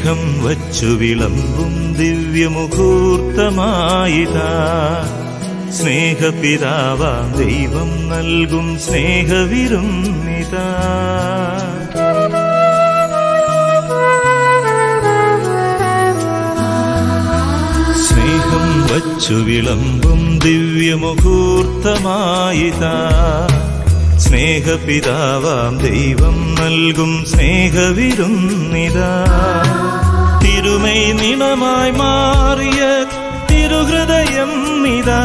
സ്നേഹം വച്ചു വിളമ്പും ദിവ്യമുഹൂർത്തമായിതാ സ്നേഹപിതാവാം ദൈവം നൽകും സ്നേഹവിരുന്നിതാ സ്നേഹം വച്ചു വിളമ്പും ദിവ്യമുഹൂർത്തമായിതാ സ്നേഹപിതാവാം ദൈവം നൽകും സ്നേഹവിരുന്നിതാ തിരുമൈ നിണമായി മാറിയ തിരുഹൃദയം ഇതാ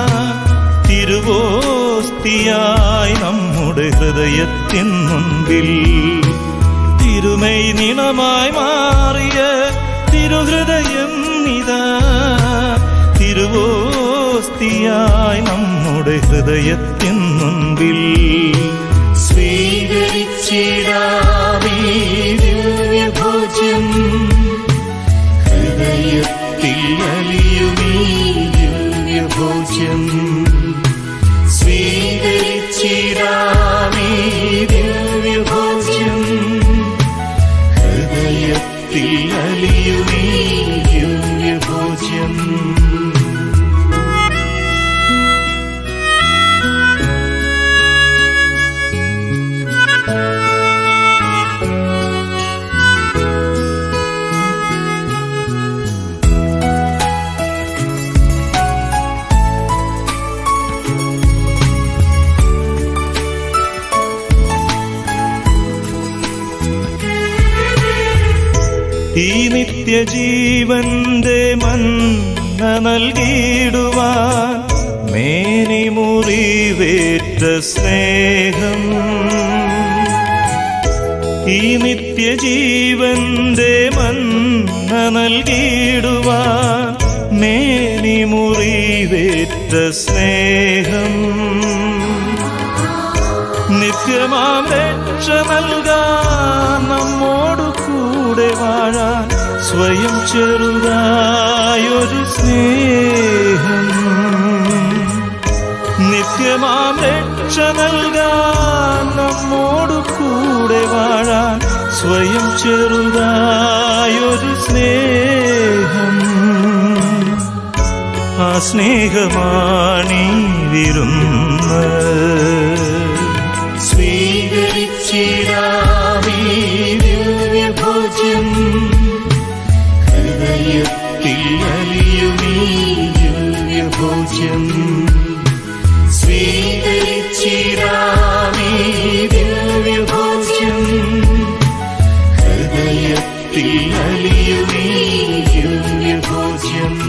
തിരുവോസ്തിയായി നമ്മുടെ ഹൃദയത്തിൻ മുൻപിൽ തിരുമൈ നിണമായി മാറിയ തിരുഹൃദയം ഇതാ തിരുവോസ്തിയായി നമ്മുടെ ഹൃദയത്തിൻ മുൻപിൽ സ്വീകരിച്ചിടാമേ ദിവ്യഭോജ്യം ഹൃദയത്തിൽ അലിയുമീ ദിവ്യഭോജ്യം സ്വീകരിച്ചിടാമേ ദിവ്യഭോജ്യം ഹൃദയത്തിൽ അലിയുമീ ദിവ്യഭോജ്യം ഈ നിത്യജീവന്റെ മന്ന നൽകിയിടുവാൻ മേനി മുറിവേറ്റ സ്നേഹം ഈ നിത്യജീവന്റെ മന്ന നൽകിയിടുവാൻ മേനി മുറിവേറ്റ സ്നേഹം നിത്യമാം രക്ഷ നൽകാൻ നമ്മോടു കൂടെ വാഴാൻ സ്വയം ചെറുതായൊരു സ്നേഹം നിത്യമാം രക്ഷ നൽകാൻ നമ്മോടു കൂടെ വാഴാൻ സ്വയം ചെറുതായൊരു സ്നേഹം ആ സ്നേഹമാണീ വിരുന്ന് സ്വീകരിച്ചിടാമേ ദിവ്യഭോജ്യം ഹൃദയത്തിൽ അലിയുമീ ദിവ്യഭോജ്യം സ്വീകരിച്ചിടാമേ ദിവ്യഭോജ്യം ഹൃദയത്തിൽ അലിയുമീ ദിവ്യഭോജ്യം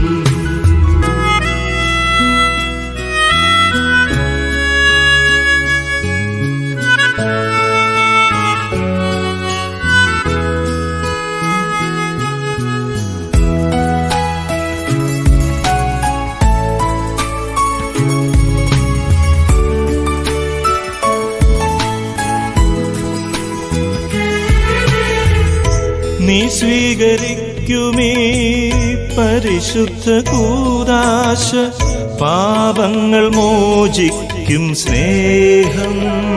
നീ സ്വീകരിക്കുമേ പരിശുദ്ധ കൂതാശ പാപങ്ങൾ മോചിക്കും സ്നേഹം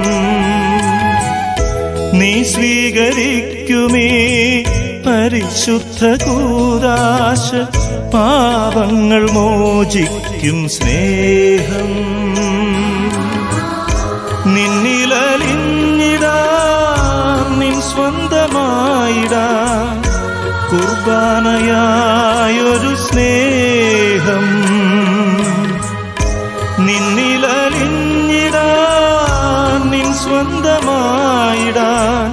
നീ സ്വീകരിക്കുമേ പരിശുദ്ധ കൂതാശ പാപങ്ങൾ മോചിക്കും സ്നേഹം നിന്നിലലിഞ്ഞിടാം നിൻ സ്വന്തമായിടാം കുർബാനയായൊരു സ്നേഹം നിന്നിലലിഞ്ഞിടാൻ നിൻ സ്വന്തമായിടാൻ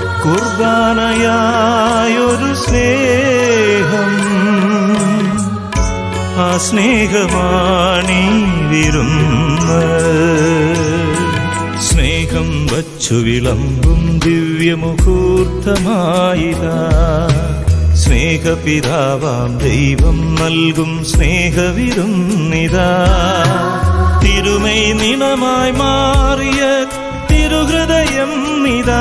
കുർബാനയായൊരു സ്നേഹം ആ സ്നേഹമാണീ വിരുന്ന് സ്നേഹം വച്ചു വിളമ്പും ദിവ്യമുഹൂർത്തമായിതാ സ്നേഹപിതാവാം ദൈവം നൽകും സ്നേഹവിരുന്നിതാ തിരുമൈ നിണമായി മാറിയ തിരുഹൃദയം ഇതാ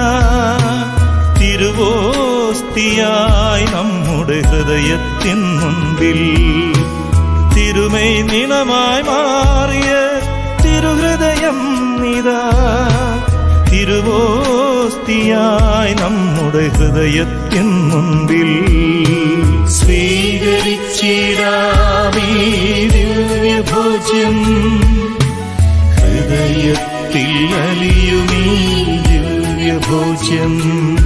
തിരുവോസ്തിയായി നമ്മുടെ ഹൃദയത്തിൻ മുൻപിൽ തിരുമൈ നിണമായി മാറിയ തിരുഹൃദയം ഇതാ തിരുവോസ്തിയായി നമ്മുടെ ഹൃദയത്തിൻ മുൻപിൽ സ്വീകരിച്ചിടാമേ ദിവ്യഭോജ്യം ഹൃദയത്തിൽ അലിയുമീ ദിവ്യഭോജ്യം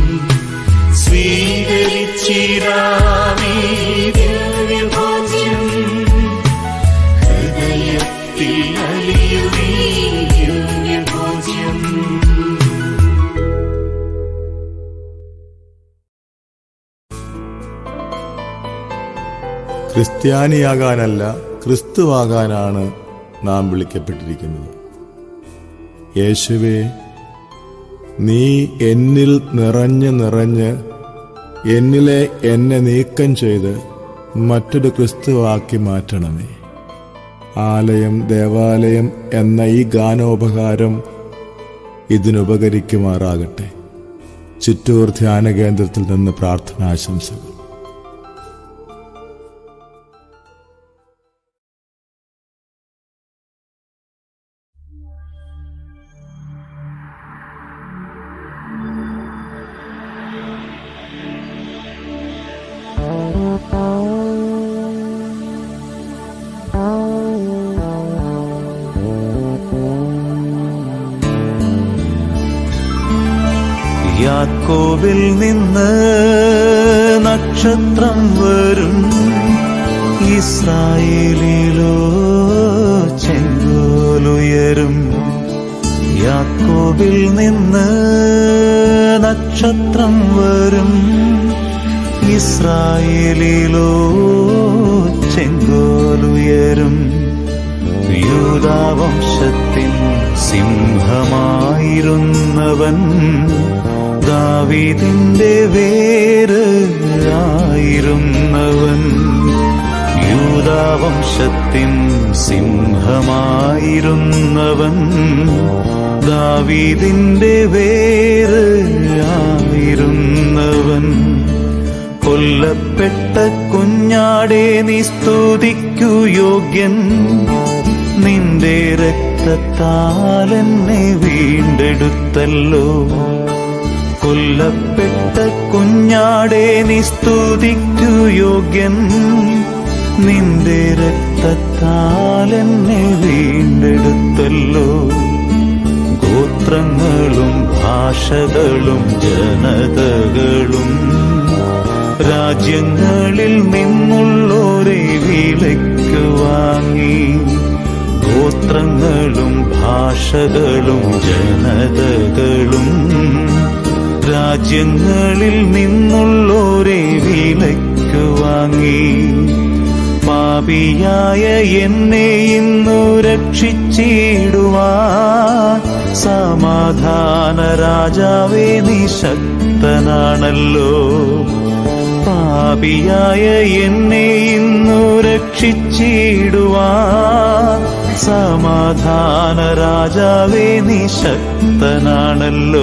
സ്വീകരിച്ചിടാമേ ദിവ്യഭോജ്യം ഹൃദയത്തിൽ അലിയുമീ ദിവ്യഭോജ്യം ക്രിസ്ത്യാനിയാകാനല്ല ക്രിസ്തുവാകാനാണ് നാം വിളിക്കപ്പെട്ടിരിക്കുന്നത് യേശുവേ നീ എന്നിൽ നിറഞ്ഞ് നിറഞ്ഞ് എന്നിലെ എന്നെ നീക്കം ചെയ്ത് മറ്റൊരു ക്രിസ്തുവാക്കി മാറ്റണമേ ആലയം ദേവാലയം എന്ന ഈ ഗാനോപകാരം ഇതിനുപകരിക്കുമാറാകട്ടെ ചിറ്റൂർ ധ്യാന കേന്ദ്രത്തിൽ നിന്ന് പ്രാർത്ഥനാശംസകൾ യാക്കോബിൽ നിന്ന് നക്ഷത്രം വരും ഇസ്രായേലിലോ ചെങ്കോലുയരും യാക്കോബിൽ നിന്ന് നക്ഷത്രം വരും ഇസ്രായേലിലോ ചെങ്കോലുയരും യൂതാവംശത്തിൻ സിംഹമായിരുന്നവൻ ദാവീദിന്റെ വേര് ആയിരുന്നവൻ യൂതാവംശത്തിൻ സിംഹമായിരുന്നവൻ ദാവീദിന്റെ വേര് ആയിരുന്നവൻ കൊല്ലപ്പെട്ട കുഞ്ഞാടെ നീ സ്തുതിക്കു യോഗ്യൻ നിന്റെ രക്തത്താൽ എന്നെ വീണ്ടെടുത്തല്ലോ കൊല്ലപ്പെട്ട കുഞ്ഞാടെ നീ സ്തുതിക്കു യോഗ്യൻ നിന്റെ രക്തത്താൽ എന്നെ വീണ്ടെടുത്തല്ലോ ഗോത്രങ്ങളും ഭാഷകളും ജനതകളും രാജ്യങ്ങളിൽ നിന്നുള്ളോരെ വിലയ്ക്ക് വാങ്ങി ഗോത്രങ്ങളും ഭാഷകളും ജനതകളും രാജ്യങ്ങളിൽ നിന്നുള്ളോരെ വിലയ്ക്ക് വാങ്ങി പാപിയായ എന്നെ ഇന്നു രക്ഷിച്ചിടുവാൻ സമാധാന രാജാവേ നീ ശക്തനാണല്ലോ പാപിയായ എന്നെ ഇന്നു രക്ഷിച്ചിടുവാൻ സമാധാന രാജാവേ നീ ശക്തനാണല്ലോ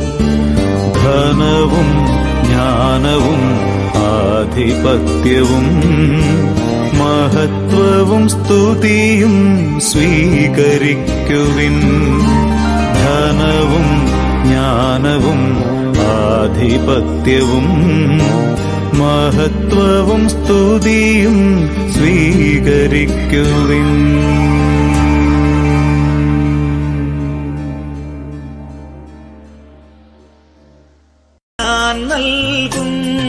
ധനവും ജ്ഞാനവും ആധിപത്യവും മഹത്വവും സ്തുതിയും സ്വീകരിക്കുവിൻ ധനവും ജ്ഞാനവും ആധിപത്യവും മഹത്വവും സ്തുതിയും സ്വീകരിക്കുവിൻ ഞാൻ നൽകും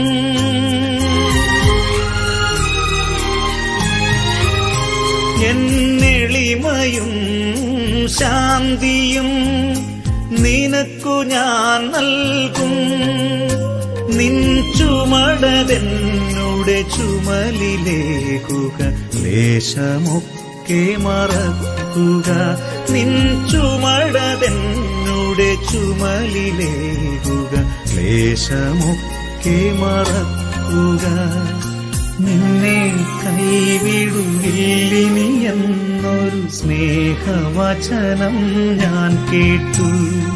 എന്നെളിമയും ശാന്തിയും നിനക്കു ഞാൻ നൽകും നിൻ ചുമടതെന്നുടെ ചുമലിലേകുക ലേശമൊക്കെ മറക്കുക നിൻ ചുമടതെന്നുടെ ചുമലിലേകുക ക്ലേശമൊക്കെ മറക്കുക നിന്നെ കൈവിടുകില്ലിനി എന്നൊരു സ്നേഹവചനം ഞാൻ കേട്ടു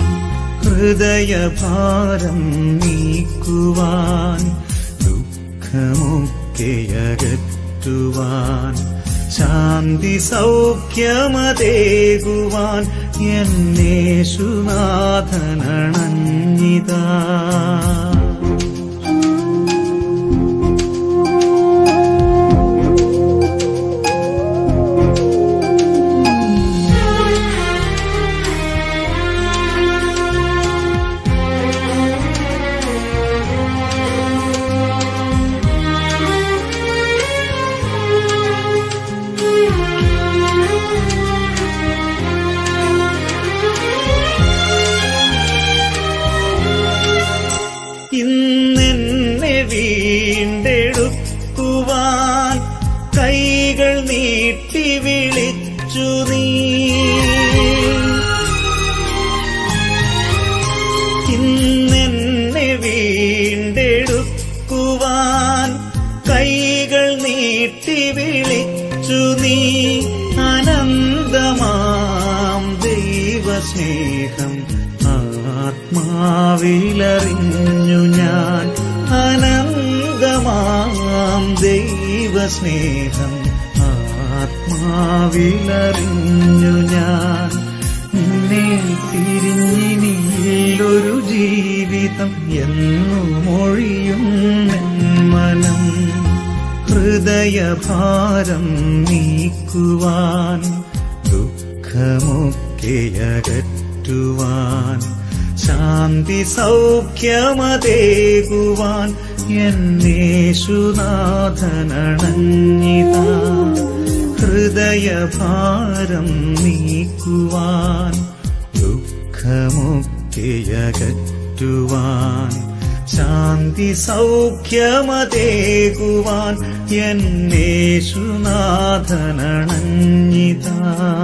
ഹൃദയഭാരം നീക്കുവാൻ ദുഃഖമൊക്കെ അകറ്റുവാൻ ശാന്തി സൗഖ്യമതേകുവാൻ എന്നേശുനാഥനണഞ്ഞിതാ ഇന്നെന്നെ വീണ്ടെടുക്കുവാൻ കൈകൾ നീട്ടി വിളിച്ചു നീ ഇന്നെന്നെ വീണ്ടെടുക്കുവാൻ കൈകൾ നീട്ടി വിളിച്ചു നീ അനന്തമാം ദൈവസ്നേഹം ആത്മാവിലറിഞ്ഞു ഞാൻ അനന്തമാം ദൈവസ്നേഹം ആത്മാവിലറിഞ്ഞു ഞാൻ നിന്നെ തിരിഞ്ഞിനിയിലൊരു ജീവിതം എന്നു മൊഴിയും മനം ഹൃദയഭാരം നീക്കുവാൻ ദുഃഖമൊക്കെയകറ്റുവാൻ ശാന്തി സൗഖ്യമതേകുവാൻ എന്നേശുനാഥനണഞ്ഞിതാ ഹൃദയഭാരം നീക്കുവാൻ ദുഃഖമൊക്കെയകറ്റുവാൻ ശാന്തി സൗഖ്യമതേകുവാൻ എന്നേശുനാഥനണഞ്ഞിതാ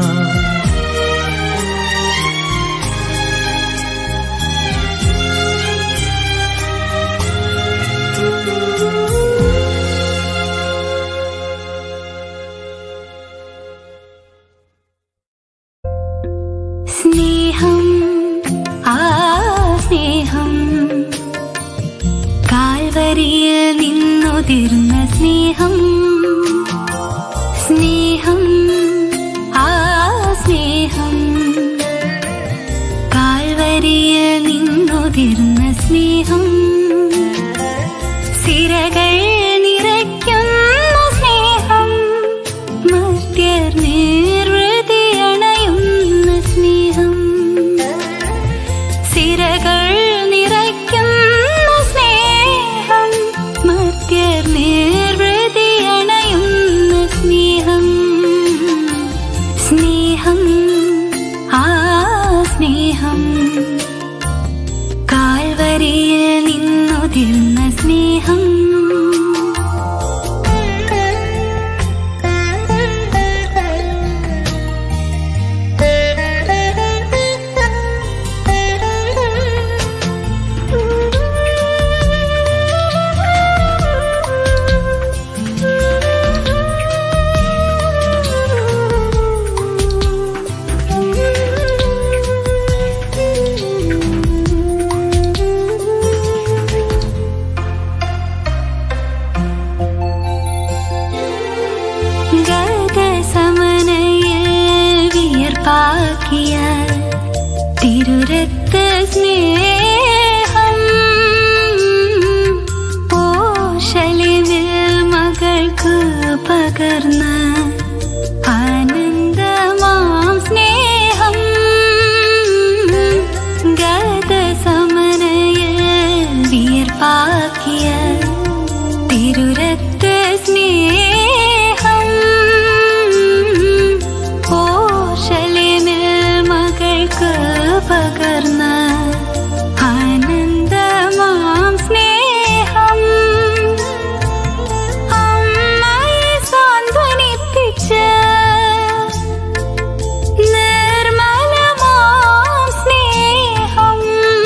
സ്നേഹം ആ സ്നേഹം കാൽവരിയിൽ നിന്നുതിർന്ന സ്നേഹം സ്നേഹം ആ സ്നേഹം കാൽവരിയിൽ നിന്നുതിർന്ന സ്നേഹം സിരകൾ നിറയ്ക്കുന്ന സ്നേഹം മർത്യർ നിർവൃതിയണയുന്ന സ്നേഹം സിരകൾ നിറയ്ക്കുന്ന സ്നേഹം മർത്യർ നിർവൃതിയണയുന്ന സ്നേഹം സ്നേഹം ആ സ്നേഹം കാൽവരിയിൽ നിന്നുതിർന്ന സ്നേഹം ഗതസമനയിൽ വിയർപ്പാക്കിയ തിരുരത്ത സ്നേഹം പോഷലിവിൽ മകൾക്ക് പകർന്ന ആനന്ദമാം സ്നേഹം ഗതസമനയിൽ വിയർപ്പാക്കിയ തിരുരത്ത സ്നേഹം പോഷലിനിൽ മകൾക്ക് പകർന്ന ആനന്ദമാം സ്നേഹം അമ്മയെ സാന്ത്വനിപ്പിച്ച നിർമ്മലമാം സ്നേഹം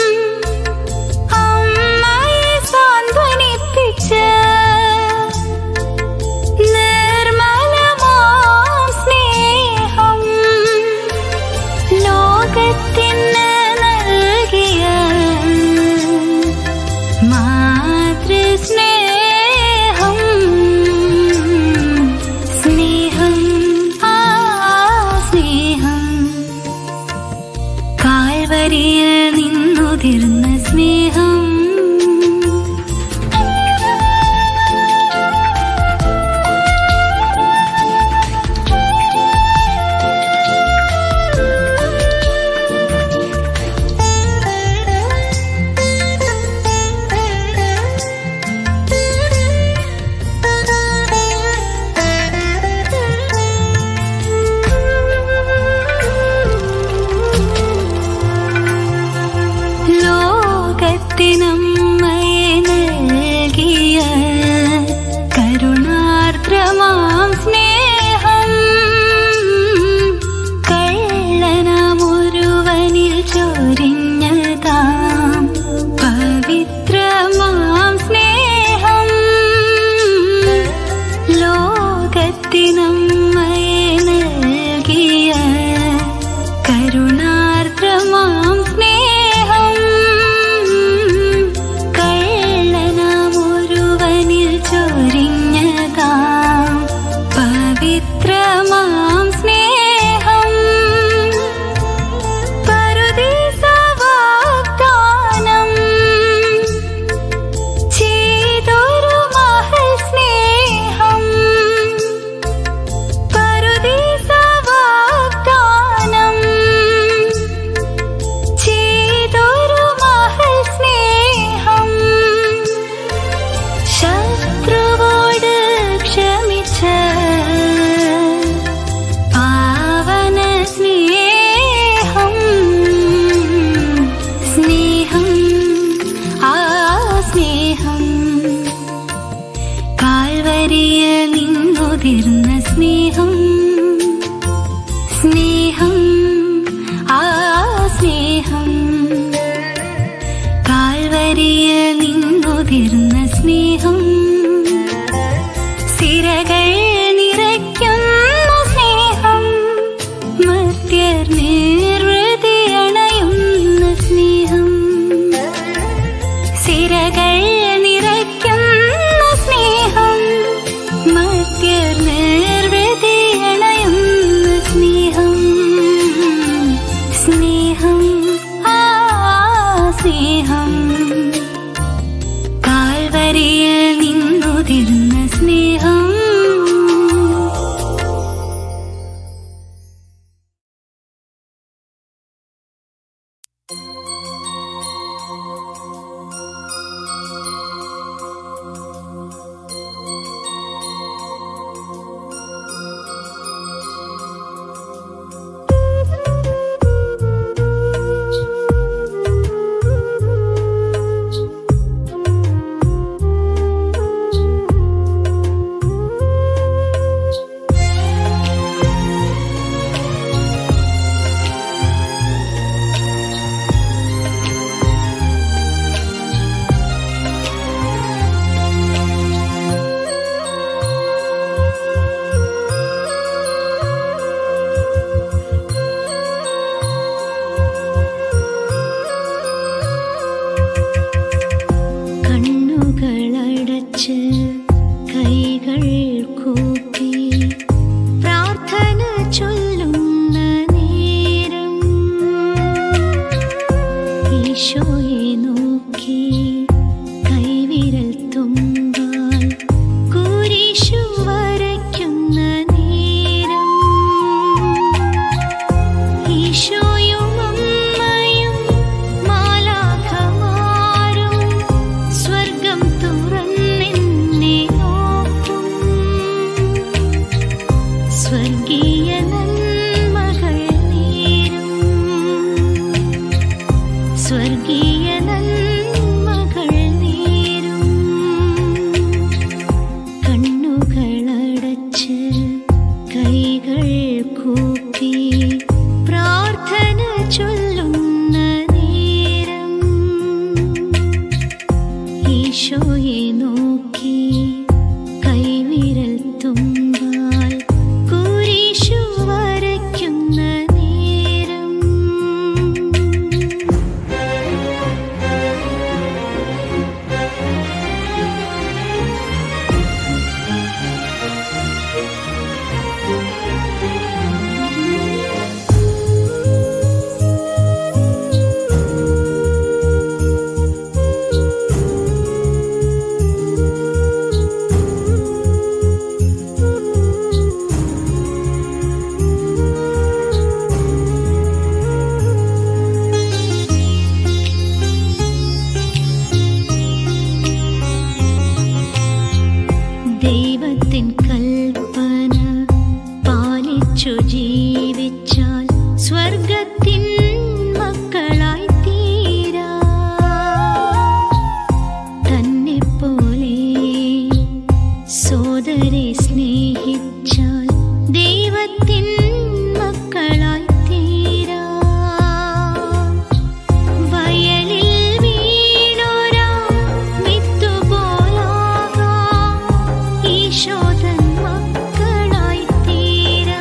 അമ്മയെ സാന്ത്വനിപ്പിച്ച നിർമ്മലമാം സ്നേഹം ലോകത്തിന് നല്ല നിന്നുതിർന്ന സ്നേഹം ലോകത്തിനമ്മയെ നൽകിയ കരുണാർദ്രമാം സ്നേഹം കള്ളനാമൊരുവനിൽ ചൊരിഞ്ഞതാം പവിത്രമാം സ്നേഹം ലോകത്തിനമ്മയെ നൽകിയ കരുണാർദ്രമാം സ്നേഹം കള്ളനാമൊരുവനിൽ ചൊരിഞ്ഞതാം പവിത്രമാം സ്നേഹം പറുദീസവാഗ്ദാനം ചെയ്തൊരു മഹൽ സ്നേഹം പറുദീസവാഗ്ദാനം ചെയ്തൊരു മഹൽ സ്നേഹം ശത്രുവോട് ക്ഷമിച്ച പാവന സ്നേഹം സ്നേഹം ആ സ്നേഹം കാൽവരിയിൽ നിന്നുതിർന്ന സ്നേഹം സ്നേഹം ആ സ്നേഹം കാൽവരിയിൽ നിന്നുതിർന്ന സ്നേഹം സിരകൾ നിറയ്ക്കുന്ന സ്നേഹം മർത്യർ നിർവൃതിയണയുന്ന സ്നേഹം സിരകൾ നിറയ്ക്കുന്ന സ്നേഹം മർത്യർ നിർവൃതിയണയുന്ന സ്നേഹം സ്നേഹം ആ സ്നേഹം കാൽവരിയിൽ നിന്നുതിർന്ന സ്നേഹം കണ്ണുകളടച്ച് കൈകൾ കൂപ്പി പ്രാർത്ഥന ചൊല്ലുന്ന നേരം ഈശോയെ നോക്കി കൈവിരൽ തുമ്പാൽ കുരിശു വരയ്ക്കുന്ന നേരം ഈശോയും അമ്മയും മാലാഖമാരും സ്വർഗം തുറന്നെന്നെ നോക്കും സ്വർഗീയ നന്മകൾ നേരും സ്വർഗീയ സ്വർഗത്തിൻ മക്കളായി തീരാ തന്നെ പോലെ സോദരെ സ്നേഹിച്ചാൽ ദൈവത്തിൻ മക്കളായി തീരാ വയലിൽ വീണോരാ വിത്തുപോലാകാം ഈശോതൻ മക്കളായി തീരാ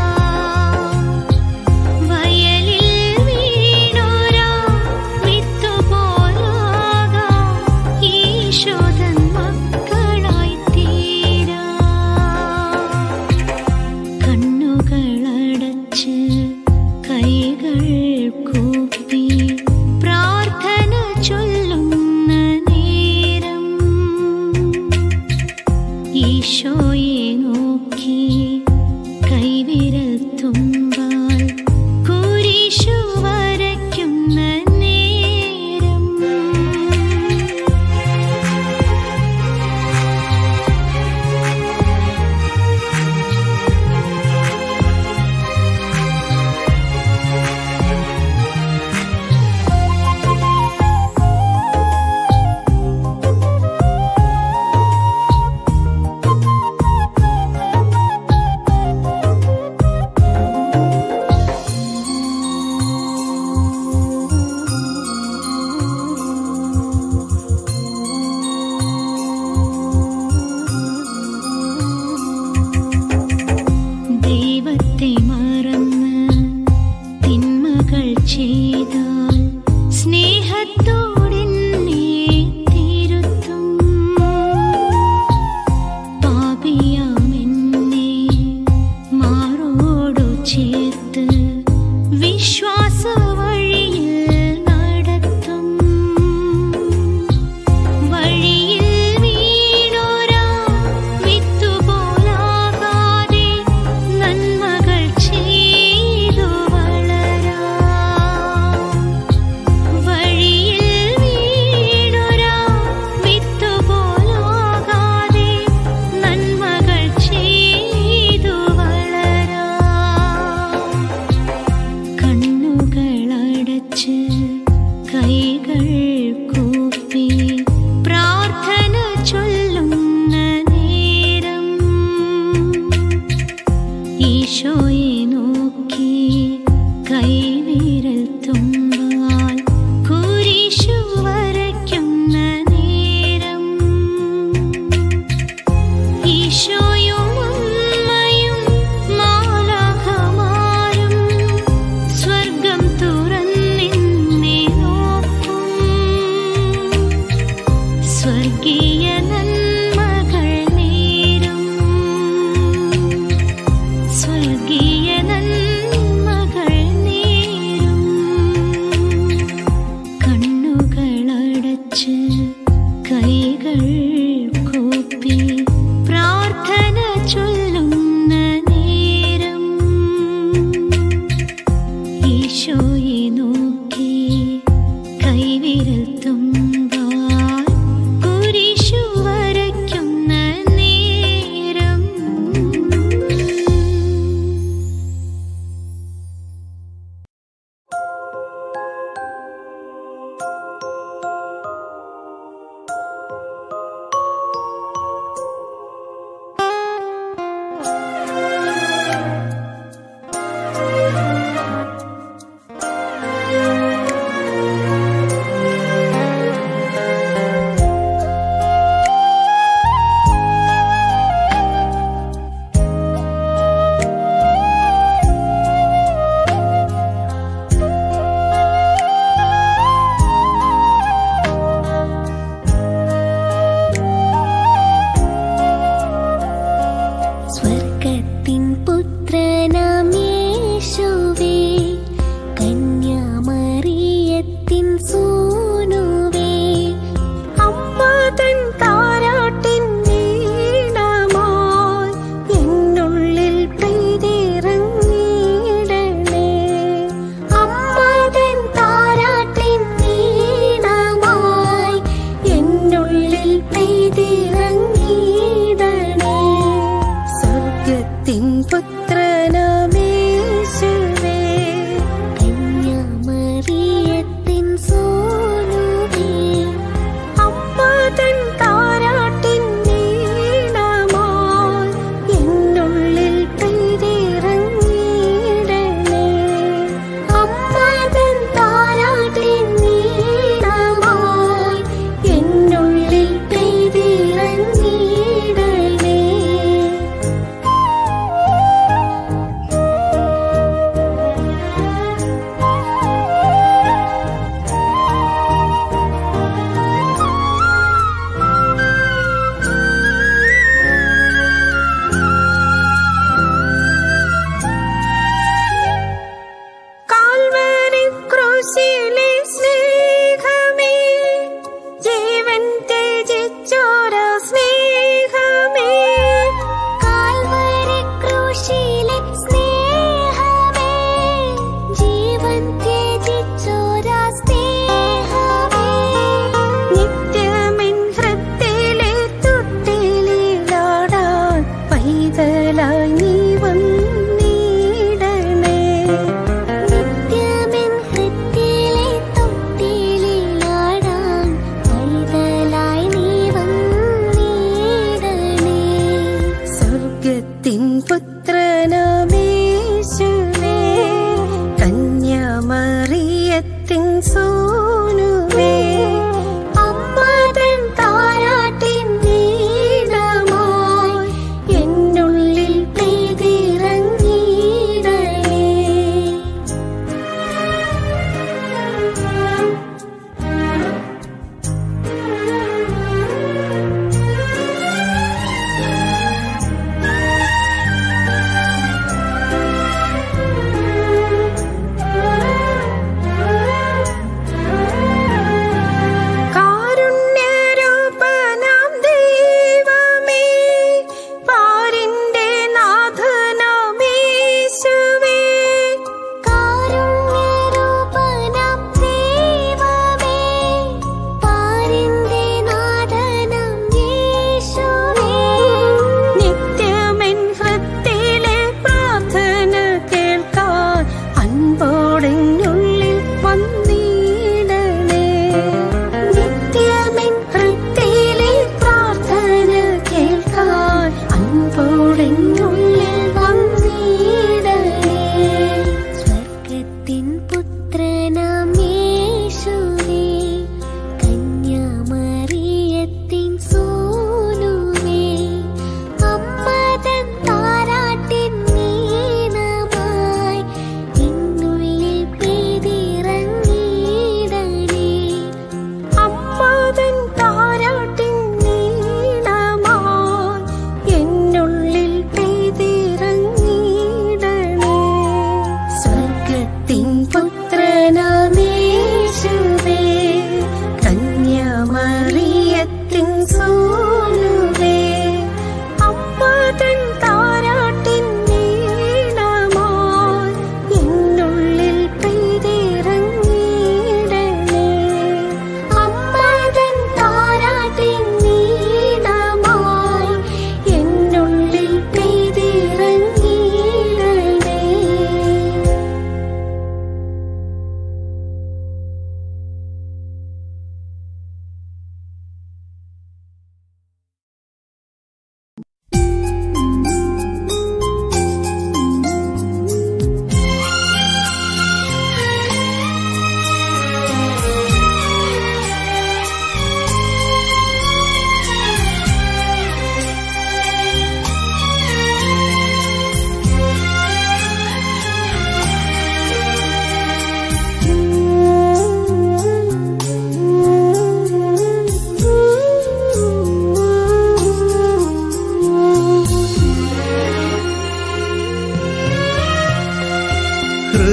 വയലിൽ വീണോരാ വിത്തുപോലാകാം ഈശോതൻ മക്കളായി തീരാ കണ്ണുകളടച്ച് കൈകൾ കൂപ്പി പ്രാർത്ഥന ചൊല്ലുന്ന നേരം ഈശോയെ നോക്കി കൈവിരൽ തുമ്പാൽ കുരിശു വരയ്ക്കുന്ന നേരം ദൈവത്തെ മറന്ന് തിന്മകൾ ചെയ്താൽ സ്നേഹത്തോടെന്നെ തിരുത്തും പാപിയാമെന്നെ മാറോടു ചേർത്ത് വിശ്വാസ വഴിയിൽ നടത്തും വഴിയിൽ വീണോരാ വിത്തുപോലാകാതെ നന്മകൾ ചെയ്തു വളരാം വഴിയിൽ വീണൊരാ വിത്തുപോലാകാതെ നന്മകൾ ചെയ്തു വളരാം കണ്ണുകളടച്ച് കൈകൾ കൂപ്പി പ്രാർത്ഥന ചൊല്ലുന്ന നേരം ഈശോയെ നോക്കി കൈവിരൽ തുമ്പാൽ കുരിശു വരയ്ക്കുന്ന നേരം ഈശോയും അമ്മയും മാലാഖമാരും സ്വർഗം തുറന്നിന്നെ നോക്കും സ്വർഗീയ നന്മകൾ നേരും സ്വർഗീയ നന്മകൾ നേരും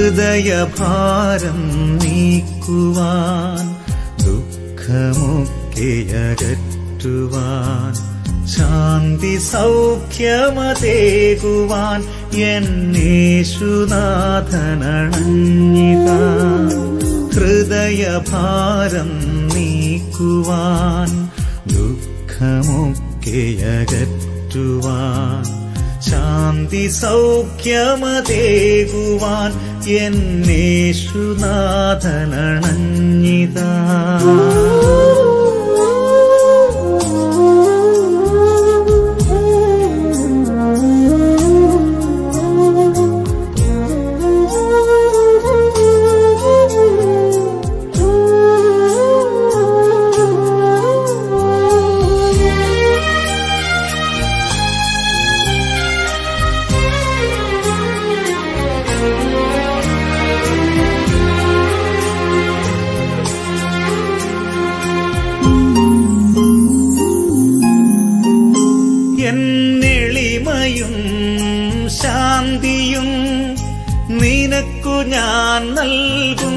ഹൃദയഭാരം നീക്കുവാൻ ദുഃഖമൊക്കെയകറ്റുവാൻ ശാന്തി സൗഖ്യമതേകുവാൻ എന്നേശുനാഥനണഞ്ഞിത ഹൃദയഭാരം നീക്കുവാൻ ദുഃഖമൊക്കെയകറ്റുവാൻ ശാന്തി സൗഖ്യമതേകുവാൻ എന്നേശുനാഥനണഞ്ഞിത എന്നെളിമയും ശാന്തിയും നിനക്കു ഞാൻ നൽകും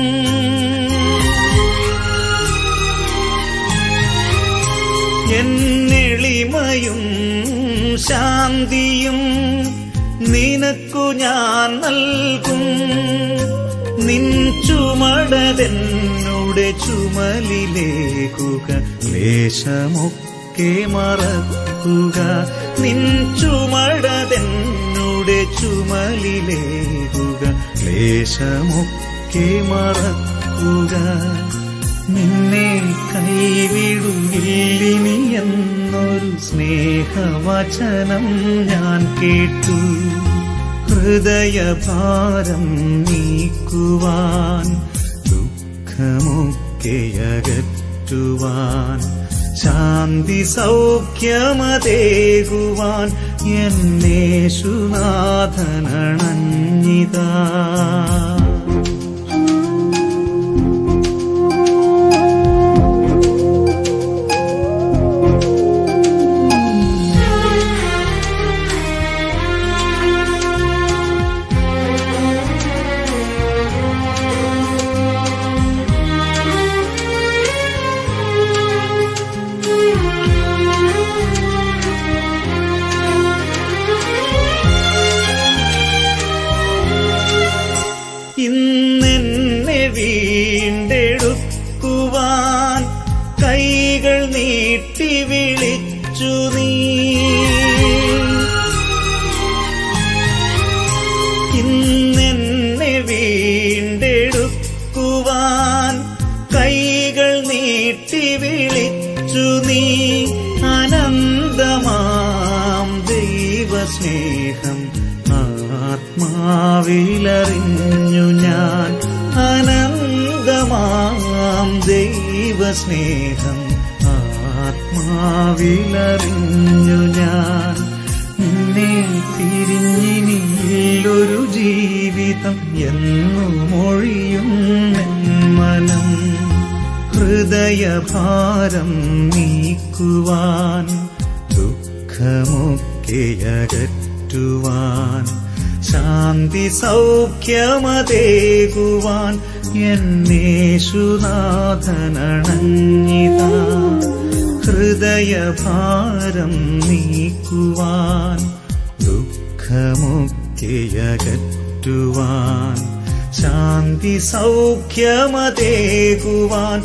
എന്നെളിമയും ശാന്തിയും നിനക്കു ഞാൻ നൽകും നിൻ ചുമടതെന്നുടെ ചുമലിലേക്കുക ലേശമൊക്കെ മറക്കുക നിൻ ചുമടതെന്നുടെ ചുമലിലേക്കുക ലേശമൊക്കെ മറക്കുക നിന്നെ കൈവിടുകില്ലിനി എന്നൊരു സ്നേഹവചനം ഞാൻ കേട്ടു ഹൃദയഭാരം നീക്കുവാൻ ദുഃഖമൊക്കെയകറ്റുവാൻ ശാന്തി സൗഖ്യമതേകുവാൻ എന്നേശുനാഥനണഞ്ഞിതാ ഇന്നെന്നെ വീണ്ടെടുക്കുവാൻ കൈകൾ നീട്ടി വിളിച്ചു നീ ഇന്നെന്നെ വീണ്ടെടുക്കുവാൻ കൈകൾ നീട്ടി വിളിച്ചു നീ അനന്തമാം ദൈവസ്നേഹം ആത്മാവിലറിഞ്ഞു ഞാൻ അനന്തമാം ദൈവസ്നേഹം ആത്മാവിലറിഞ്ഞു ഞാൻ നിന്നെ തിരിഞ്ഞിനിയില്ലൊരു ജീവിതം എന്നു മൊഴിയും മനം ഹൃദയഭാരം നീക്കുവാൻ ദുഃഖമൊക്കെയകറ്റുവാൻ ശാന്തി സൗഖ്യമതേകുവാൻ എന്നേശുനാഥനണഞ്ഞിത ഹൃദയഭാരം നീക്കുവാൻ ദുഃഖമൊക്കെയകറ്റുവാൻ ശാന്തി സൗഖ്യമതേകുവാൻ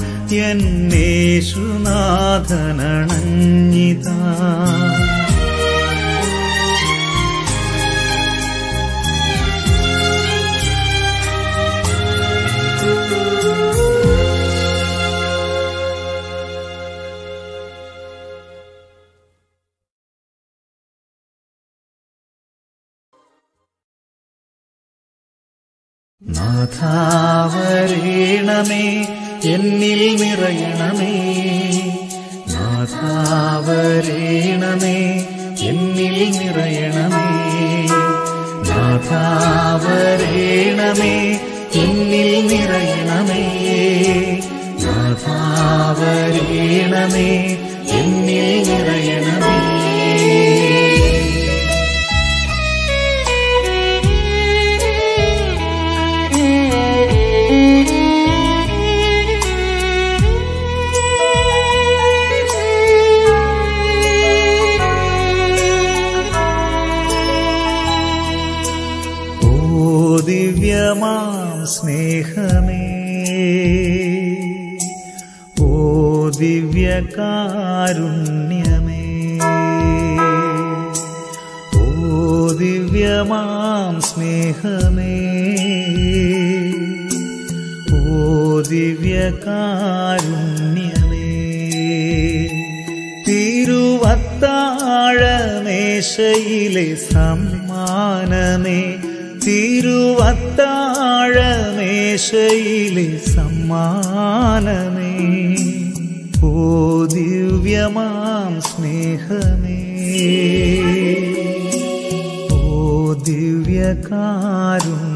എന്നേശുനാഥനണഞ്ഞിത നാഥാവരേണമേ എന്നിൽ നിറയണമേ നാഥാവരേണമേ എന്നിൽ നിറയണമേ നാഥാവരേണമേ എന്നിൽ നിറയണമേ നാഥാവരേണമേ എന്നിൽ നിറയണമേ Thank you. സ്നേഹമേ ഓ ദിവ്യകാരുണ്യമേ ഓ ദിവ്യമാം സ്നേഹമേ ഓ ദിവ്യകാരുണ്യമേ തിരുവത്താഴമേശയിലെ സമ്മാനമേ തിരുവത്താഴമേശയിലെ സമ്മാനമേ ഓ ദിവ്യമാം സ്നേഹമേ ഓ ദിവ്യകാരുണ്യമേ